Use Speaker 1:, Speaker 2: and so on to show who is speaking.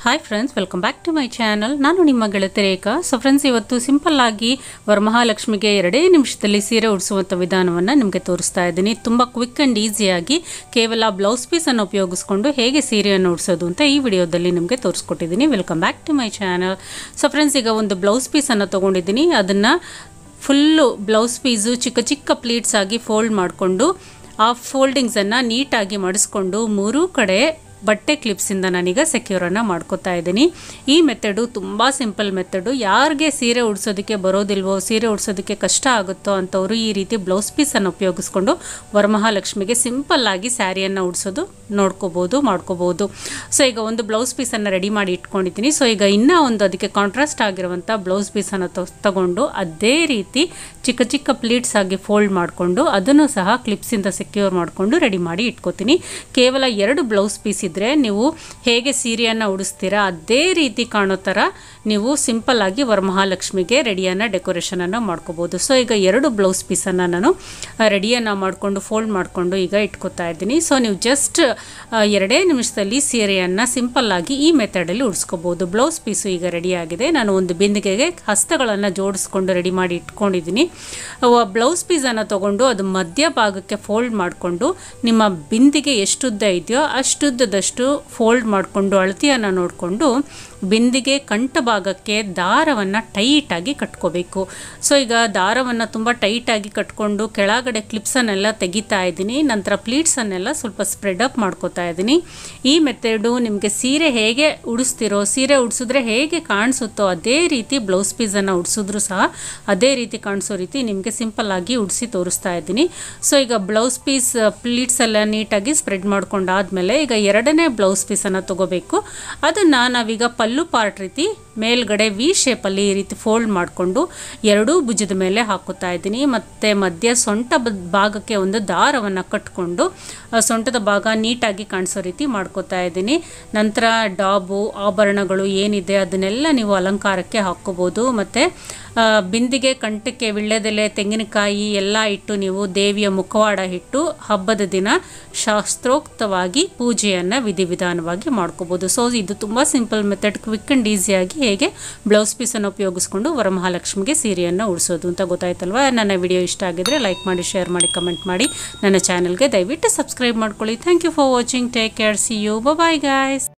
Speaker 1: hi friends welcome back to my channel ನಾನು ನಿಮ್ಮ ಗೆಳತಿ ರೇಖಾ ಸೊ ಫ್ರೆಂಡ್ಸ್ ಇವತ್ತು ಸಿಂಪಲ್ ಆಗಿ ವರಮಹಾಲಕ್ಷ್ಮಿಗೆ ಎರಡೇ ನಿಮಿಷದಲ್ಲಿ ಸೀರೆ ಉಡಿಸುವಂಥ ವಿಧಾನವನ್ನು ನಿಮಗೆ ತೋರಿಸ್ತಾ ಇದ್ದೀನಿ ತುಂಬ ಕ್ವಿಕ್ ಆ್ಯಂಡ್ ಈಸಿಯಾಗಿ ಕೇವಲ ಬ್ಲೌಸ್ ಪೀಸನ್ನು ಉಪಯೋಗಿಸ್ಕೊಂಡು ಹೇಗೆ ಸೀರೆಯನ್ನು ಉಡಿಸೋದು ಅಂತ ಈ ವಿಡಿಯೋದಲ್ಲಿ ನಿಮಗೆ ತೋರಿಸ್ಕೊಟ್ಟಿದ್ದೀನಿ welcome back to my channel so friends ಈಗ ಒಂದು ಬ್ಲೌಸ್ ಪೀಸನ್ನು ತೊಗೊಂಡಿದ್ದೀನಿ ಅದನ್ನು ಫುಲ್ಲು ಬ್ಲೌಸ್ ಪೀಸು ಚಿಕ್ಕ ಚಿಕ್ಕ ಪ್ಲೀಟ್ಸ್ ಆಗಿ ಫೋಲ್ಡ್ ಮಾಡಿಕೊಂಡು ಆ ಫೋಲ್ಡಿಂಗ್ಸನ್ನು ನೀಟಾಗಿ ಮಡಿಸ್ಕೊಂಡು ಮೂರೂ ಕಡೆ ಬಟ್ಟೆ ಕ್ಲಿಪ್ಸಿಂದ ನಾನೀಗ ಸೆಕ್ಯೂರನ್ನು ಮಾಡ್ಕೋತಾ ಇದ್ದೀನಿ ಈ ಮೆಥಡು ತುಂಬ ಸಿಂಪಲ್ ಮೆಥಡು ಯಾರಿಗೆ ಸೀರೆ ಉಡ್ಸೋದಕ್ಕೆ ಬರೋದಿಲ್ವೋ ಸೀರೆ ಉಡ್ಸೋದಕ್ಕೆ ಕಷ್ಟ ಆಗುತ್ತೋ ಅಂಥವರು ಈ ರೀತಿ ಬ್ಲೌಸ್ ಪೀಸನ್ನು ಉಪಯೋಗಿಸ್ಕೊಂಡು ವರಮಹಾಲಕ್ಷ್ಮಿಗೆ ಸಿಂಪಲ್ ಆಗಿ ಸ್ಯಾರಿಯನ್ನು ಉಡ್ಸೋದು ನೋಡ್ಕೋಬೋದು ಮಾಡ್ಕೋಬೋದು ಸೊ ಈಗ ಒಂದು ಬ್ಲೌಸ್ ಪೀಸನ್ನು ರೆಡಿ ಮಾಡಿ ಇಟ್ಕೊಂಡಿದ್ದೀನಿ ಸೊ ಈಗ ಇನ್ನೂ ಒಂದು ಅದಕ್ಕೆ ಕಾಂಟ್ರಾಸ್ಟ್ ಆಗಿರುವಂಥ ಬ್ಲೌಸ್ ಪೀಸನ್ನು ತಗೊಂಡು ಅದೇ ರೀತಿ ಚಿಕ್ಕ ಚಿಕ್ಕ ಪ್ಲೀಟ್ಸ್ ಆಗಿ ಫೋಲ್ಡ್ ಮಾಡಿಕೊಂಡು ಅದನ್ನು ಸಹ ಕ್ಲಿಪ್ಸಿಂದ ಸೆಕ್ಯೂರ್ ಮಾಡಿಕೊಂಡು ರೆಡಿ ಮಾಡಿ ಇಟ್ಕೋತೀನಿ ಕೇವಲ ಎರಡು ಬ್ಲೌಸ್ ಪೀಸ್ ಇದ್ದರೆ ನೀವು ಹೇಗೆ ಸೀರೆಯನ್ನು ಉಡಿಸ್ತೀರಾ ಅದೇ ರೀತಿ ಕಾಣೋ ಥರ ನೀವು ಸಿಂಪಲ್ ಆಗಿ ವರಮಹಾಲಕ್ಷ್ಮಿಗೆ ರೆಡಿಯನ್ನು ಡೆಕೋರೇಷನನ್ನು ಮಾಡ್ಕೋಬೋದು ಸೊ ಈಗ ಎರಡು ಬ್ಲೌಸ್ ಪೀಸನ್ನು ನಾನು ರೆಡಿಯನ್ನು ಮಾಡಿಕೊಂಡು ಫೋಲ್ಡ್ ಮಾಡಿಕೊಂಡು ಈಗ ಇಟ್ಕೋತಾ ಇದ್ದೀನಿ ಸೊ ನೀವು ಜಸ್ಟ್ ಎರಡೇ ನಿಮಿಷದಲ್ಲಿ ಸೀರೆಯನ್ನು ಸಿಂಪಲ್ಲಾಗಿ ಈ ಮೆಥಡಲ್ಲಿ ಉಡಿಸ್ಕೋಬೋದು ಬ್ಲೌಸ್ ಪೀಸು ಈಗ ರೆಡಿಯಾಗಿದೆ ನಾನು ಒಂದು ಬಿಂದಿಗೆಗೆ ಹಸ್ತಗಳನ್ನು ಜೋಡಿಸ್ಕೊಂಡು ರೆಡಿ ಮಾಡಿ ಇಟ್ಕೊಂಡಿದ್ದೀನಿ ಬ್ಲೌಸ್ ಪೀಸನ್ನು ತೊಗೊಂಡು ಅದು ಮಧ್ಯ ಭಾಗಕ್ಕೆ ಫೋಲ್ಡ್ ಮಾಡಿಕೊಂಡು ನಿಮ್ಮ ಬಿಂದಿಗೆ ಎಷ್ಟುದ್ದ ಇದೆಯೋ ಅಷ್ಟುದ್ದದಷ್ಟು ಫೋಲ್ಡ್ ಮಾಡಿಕೊಂಡು ಅಳತೆಯನ್ನು ನೋಡಿಕೊಂಡು ಬಿಂದಿಗೆ ಕಂಠ ಭಾಗಕ್ಕೆ ದಾರವನ್ನು ಟೈಟಾಗಿ ಕಟ್ಕೋಬೇಕು ಸೊ ಈಗ ದಾರವನ್ನು ತುಂಬ ಟೈಟಾಗಿ ಕಟ್ಕೊಂಡು ಕೆಳಗಡೆ ಕ್ಲಿಪ್ಸನ್ನೆಲ್ಲ ತೆಗಿತಾ ಇದ್ದೀನಿ ನಂತರ ಪ್ಲೀಟ್ಸನ್ನೆಲ್ಲ ಸ್ವಲ್ಪ ಸ್ಪ್ರೆಡ್ ಅಪ್ ಮಾಡ್ಕೋತಾ ಇದ್ದೀನಿ ಈ ಮೆಥಡು ನಿಮಗೆ ಸೀರೆ ಹೇಗೆ ಉಡಿಸ್ತಿರೋ ಸೀರೆ ಉಡಿಸಿದ್ರೆ ಹೇಗೆ ಕಾಣಿಸುತ್ತೋ ಅದೇ ರೀತಿ ಬ್ಲೌಸ್ ಪೀಸನ್ನು ಉಡಿಸಿದ್ರು ಸಹ ಅದೇ ರೀತಿ ಕಾಣಿಸೋ ರೀತಿ ನಿಮಗೆ ಸಿಂಪಲ್ಲಾಗಿ ಉಡಿಸಿ ತೋರಿಸ್ತಾ ಇದ್ದೀನಿ ಸೊ ಈಗ ಬ್ಲೌಸ್ ಪೀಸ್ ಪ್ಲೀಟ್ಸ್ ಎಲ್ಲ ನೀಟಾಗಿ ಸ್ಪ್ರೆಡ್ ಮಾಡ್ಕೊಂಡಾದ್ಮೇಲೆ ಈಗ ಎರಡನೇ ಬ್ಲೌಸ್ ಪೀಸನ್ನು ತೊಗೋಬೇಕು ಅದನ್ನು ನಾವೀಗ ಪಲ್ಲು ಪಾರ್ಟ್ ರೀತಿ ಮೇಲ್ಗಡೆ ವಿ ಶೇಪಲ್ಲಿ ಈ ರೀತಿ ಫೋಲ್ಡ್ ಮಾಡಿಕೊಂಡು ಎರಡೂ ಭುಜದ ಮೇಲೆ ಹಾಕುತ್ತಾ ಇದ್ದೀನಿ ಮತ್ತು ಮಧ್ಯ ಸೊಂಟ ಭಾಗಕ್ಕೆ ಒಂದು ದಾರವನ್ನು ಕಟ್ಕೊಂಡು ಸೊಂಟದ ಭಾಗ ನೀಟಾಗಿ ಕಾಣಿಸೋ ರೀತಿ ಮಾಡ್ಕೋತಾ ಇದ್ದೀನಿ ನಂತರ ಡಾಬು ಆಭರಣಗಳು ಏನಿದೆ ಅದನ್ನೆಲ್ಲ ನೀವು ಅಲಂಕಾರಕ್ಕೆ ಹಾಕ್ಕೋಬೋದು ಮತ್ತು ಬಿಂದಿಗೆ ಕಂಠಕ್ಕೆ ವಿಳ್ಳೆದೆಲೆ ತೆಂಗಿನಕಾಯಿ ಎಲ್ಲ ಇಟ್ಟು ನೀವು ದೇವಿಯ ಮುಖವಾಡ ಇಟ್ಟು ಹಬ್ಬದ ದಿನ ಶಾಸ್ತ್ರೋಕ್ತವಾಗಿ ಪೂಜೆಯನ್ನು ವಿಧಿವಿಧಾನವಾಗಿ ಮಾಡ್ಕೋಬೋದು ಸೊ ಇದು ತುಂಬ ಸಿಂಪಲ್ ಮೆಥಡ್ ಕ್ವಿಕ್ ಆ್ಯಂಡ್ ಈಸಿಯಾಗಿ ಹೇಗೆ ಬ್ಲೌಸ್ ಪೀಸನ್ನು ಉಪಯೋಗಿಸ್ಕೊಂಡು ವರಮಹಾಲಕ್ಷ್ಮಿಗೆ ಸೀರೆಯನ್ನು ಉಡಿಸೋದು ಅಂತ ಗೊತ್ತಾಯ್ತಲ್ವ ನನ್ನ ವಿಡಿಯೋ ಇಷ್ಟ ಆಗಿದ್ರೆ ಲೈಕ್ ಮಾಡಿ ಶೇರ್ ಮಾಡಿ ಕಮೆಂಟ್ ಮಾಡಿ ನನ್ನ ಚಾನಲ್ಗೆ ದಯವಿಟ್ಟು ಸಬ್ಸ್ಕ್ರೈಬ್ ಮಾಡ್ಕೊಳ್ಳಿ thank you for watching take care see you bye guys